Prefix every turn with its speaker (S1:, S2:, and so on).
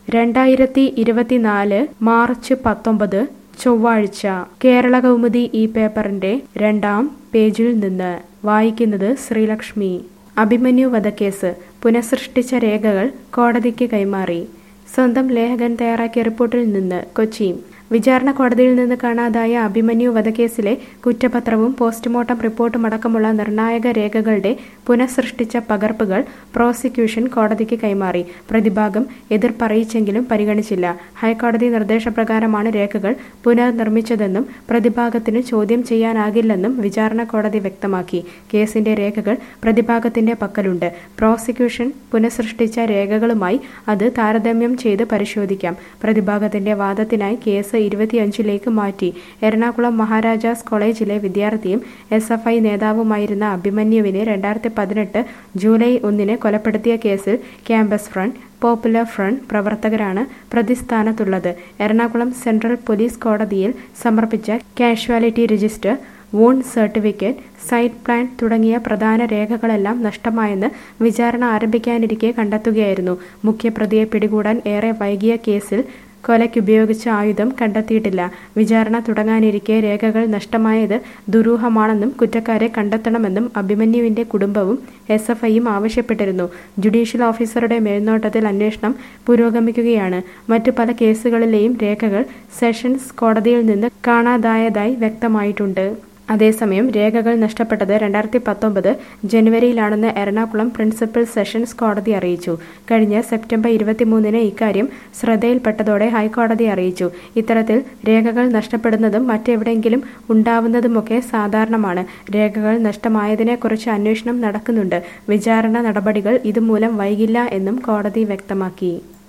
S1: രണ്ടായിരത്തി ഇരുപത്തിനാല് മാർച്ച് പത്തൊമ്പത് ചൊവ്വാഴ്ച കേരള കൗമുദി ഈ പേപ്പറിന്റെ രണ്ടാം പേജിൽ നിന്ന് വായിക്കുന്നത് ശ്രീലക്ഷ്മി അഭിമന്യു വധക്കേസ് പുനഃസൃഷ്ടിച്ച രേഖകൾ കോടതിക്ക് കൈമാറി സ്വന്തം ലേഖകൻ തയ്യാറാക്കിയ റിപ്പോർട്ടിൽ നിന്ന് കൊച്ചി വിചാരണ കോടതിയിൽ നിന്ന് കാണാതായ അഭിമന്യു വധക്കേസിലെ കുറ്റപത്രവും പോസ്റ്റ്മോർട്ടം റിപ്പോർട്ടും അടക്കമുള്ള നിർണായക രേഖകളുടെ പുനഃസൃഷ്ടിച്ച പകർപ്പുകൾ പ്രോസിക്യൂഷൻ കോടതിക്ക് കൈമാറി പ്രതിഭാഗം എതിർപ്പറിയിച്ചെങ്കിലും പരിഗണിച്ചില്ല ഹൈക്കോടതി നിർദ്ദേശപ്രകാരമാണ് രേഖകൾ പുനർനിർമ്മിച്ചതെന്നും പ്രതിഭാഗത്തിന് ചോദ്യം ചെയ്യാനാകില്ലെന്നും വിചാരണ കോടതി വ്യക്തമാക്കി കേസിന്റെ രേഖകൾ പ്രതിഭാഗത്തിന്റെ പക്കലുണ്ട് പ്രോസിക്യൂഷൻ പുനഃസൃഷ്ടിച്ച രേഖകളുമായി അത് താരതമ്യം ചെയ്ത് പരിശോധിക്കാം പ്രതിഭാഗത്തിന്റെ വാദത്തിനായി കേസ് ഇരുപത്തിയഞ്ചിലേക്ക് മാറ്റി എറണാകുളം മഹാരാജാസ് കോളേജിലെ വിദ്യാർത്ഥിയും എസ് എഫ് ഐ നേതാവുമായിരുന്ന അഭിമന്യുവിനെ രണ്ടായിരത്തി പതിനെട്ട് ജൂലൈ ഒന്നിന് കൊലപ്പെടുത്തിയ കേസിൽ ക്യാമ്പസ് ഫ്രണ്ട് പോപ്പുലർ ഫ്രണ്ട് പ്രവർത്തകരാണ് പ്രതിസ്ഥാനത്തുള്ളത് എറണാകുളം സെൻട്രൽ പോലീസ് കോടതിയിൽ സമർപ്പിച്ച casualty register wound certificate site plan തുടങ്ങിയ പ്രധാന രേഖകളെല്ലാം നഷ്ടമായെന്ന് വിചാരണ ആരംഭിക്കാനിരിക്കെ കണ്ടെത്തുകയായിരുന്നു മുഖ്യപ്രതിയെ പിടികൂടാൻ ഏറെ വൈകിയ കേസിൽ കൊലയ്ക്കുപയോഗിച്ച ആയുധം കണ്ടെത്തിയിട്ടില്ല വിചാരണ തുടങ്ങാനിരിക്കെ രേഖകൾ നഷ്ടമായത് ദുരൂഹമാണെന്നും കുറ്റക്കാരെ കണ്ടെത്തണമെന്നും അഭിമന്യുവിന്റെ കുടുംബവും എസ് എഫ് ഐയും ആവശ്യപ്പെട്ടിരുന്നു ജുഡീഷ്യൽ ഓഫീസറുടെ മേൽനോട്ടത്തിൽ അന്വേഷണം പുരോഗമിക്കുകയാണ് മറ്റു പല കേസുകളിലെയും രേഖകൾ സെഷൻസ് കോടതിയിൽ നിന്ന് കാണാതായതായി വ്യക്തമായിട്ടുണ്ട് അതേസമയം രേഖകൾ നഷ്ടപ്പെട്ടത് രണ്ടായിരത്തി പത്തൊമ്പത് ജനുവരിയിലാണെന്ന് എറണാകുളം പ്രിൻസിപ്പൽ സെഷൻസ് കോടതി അറിയിച്ചു കഴിഞ്ഞ സെപ്റ്റംബർ ഇരുപത്തിമൂന്നിന് ഇക്കാര്യം ശ്രദ്ധയിൽപ്പെട്ടതോടെ ഹൈക്കോടതി അറിയിച്ചു ഇത്തരത്തിൽ രേഖകൾ നഷ്ടപ്പെടുന്നതും മറ്റെവിടെയെങ്കിലും ഉണ്ടാവുന്നതുമൊക്കെ സാധാരണമാണ് രേഖകൾ നഷ്ടമായതിനെക്കുറിച്ച് അന്വേഷണം നടക്കുന്നുണ്ട് വിചാരണ നടപടികൾ ഇതുമൂലം വൈകില്ല എന്നും കോടതി വ്യക്തമാക്കി